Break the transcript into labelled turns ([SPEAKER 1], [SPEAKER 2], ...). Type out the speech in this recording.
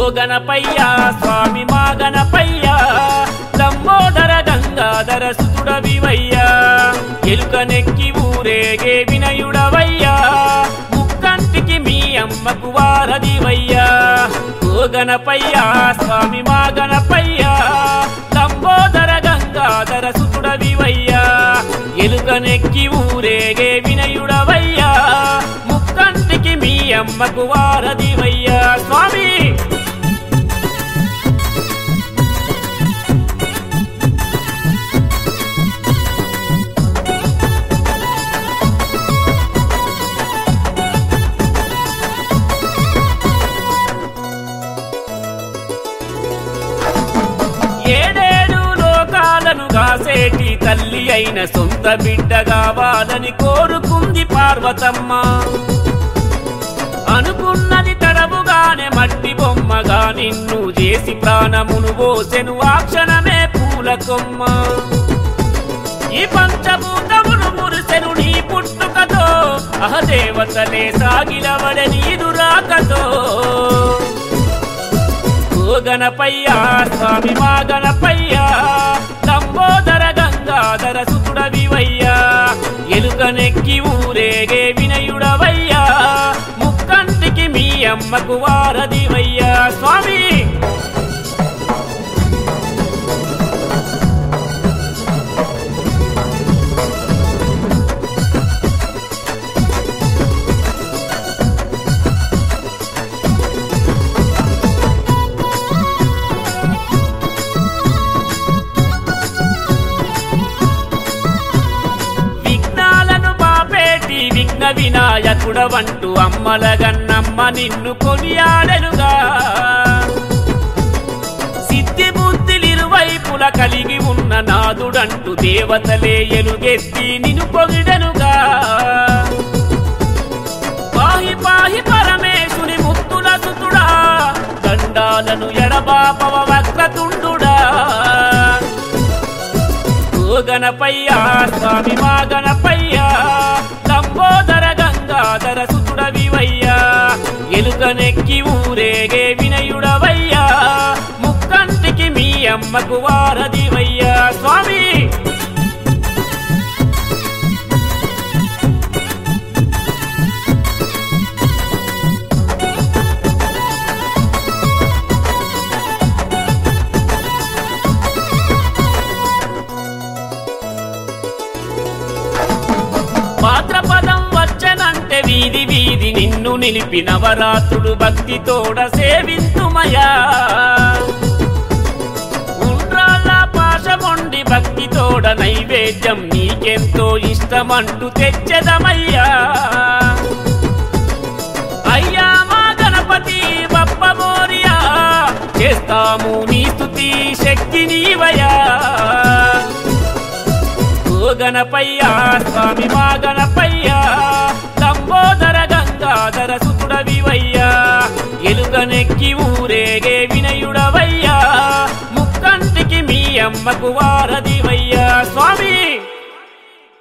[SPEAKER 1] గణపయ్య స్వామి మా గణపయ్య లంబోదర గంగాధర సుతుడవివయ్యా ఎలుకనెక్కి ఊరేగే వినయుడవయ్యా ముక్కంటికి మీ అమ్మకు వారదివయ్యా ఓ గణపయ్య స్వామి మా గణపయ్య లంబోదర గంగాధర సుతుడవివయ్యా ఎలుకనెక్కి ఊరేగే వినయుడవయ్యా ముక్కంటికి మీ అమ్మకు వారదివయ్యా స్వామి ఏడేడు లోకాలను కాసేటి తల్లి అయిన సొంత బిడ్డ కావాలని కోరుకుంది పార్వతమ్మ అనుకున్నది తడవుగానే మట్టి బొమ్మగా నిన్ను చేసి ప్రాణమును పోసెను ఆ క్షణమే పూల కొమ్మ ఈ పంచభూతమును మురిసెను నీ పుట్టుకతో అహదేవతలే సాగిలవడ నీదు రాకతో ఓ గణపయ్య స్వామి మా గణపయ్య లంబోదర గంగాధర సుతుడవివయ్యా ఎలుకనెక్కి ఊరేగే వినయుడవయ్యా ముక్కంటికి మీ అమ్మకు వారదివయ్యా స్వామి విఘ్నాలను బాపేటి విఘ్న వినాయకుడవంటూ అమ్మల గన్నమ్మ నిన్ను కొనియాడెనుగా సిద్ధి బుద్ధిలిరువైపుల కలిగి ఉన్న నాదుడంటూ దేవతలే ఎలుగెత్తి నిన్ను పొగిడెనుగా పాహి పాహి పరమేశుని ముత్తుల సుతుడా దండాలను ఎడబాపవ వక్రతుండుడా ఓ గణపయ్య స్వామి మా గణపయ్య లంబోదర గంగాధర సుతుడవివయ్యా ఎలుకనెక్కి ఊరేగే వినయుడవయ్యా ముక్కంటికి మీ అమ్మకు వారదివయ్యా స్వామి పాత్రపదం వచ్చనంటే వీధి వీధి నిన్ను నిలిపి నవరాత్రులు భక్తితోడ సేవింతుమయా ఉండ్రాళ్ళ పాశమొండి భక్తితోడ నైవేద్యం నీకెంతో ఇష్టమంటూ తెచ్చెదమయ్యా అయ్యా మా గణపతి బప్ప మోరియా చేస్తాము నీ స్తుతి శక్తి నీవయా ఓ గణపయ్య స్వామి మా గణపయ్య లంబోదర గంగాధర సుతుడవివయ్యా ఎలుగనెక్కి ఊరేగే వినయుడవయ్యా ముక్కంటికి మీ అమ్మకు వారది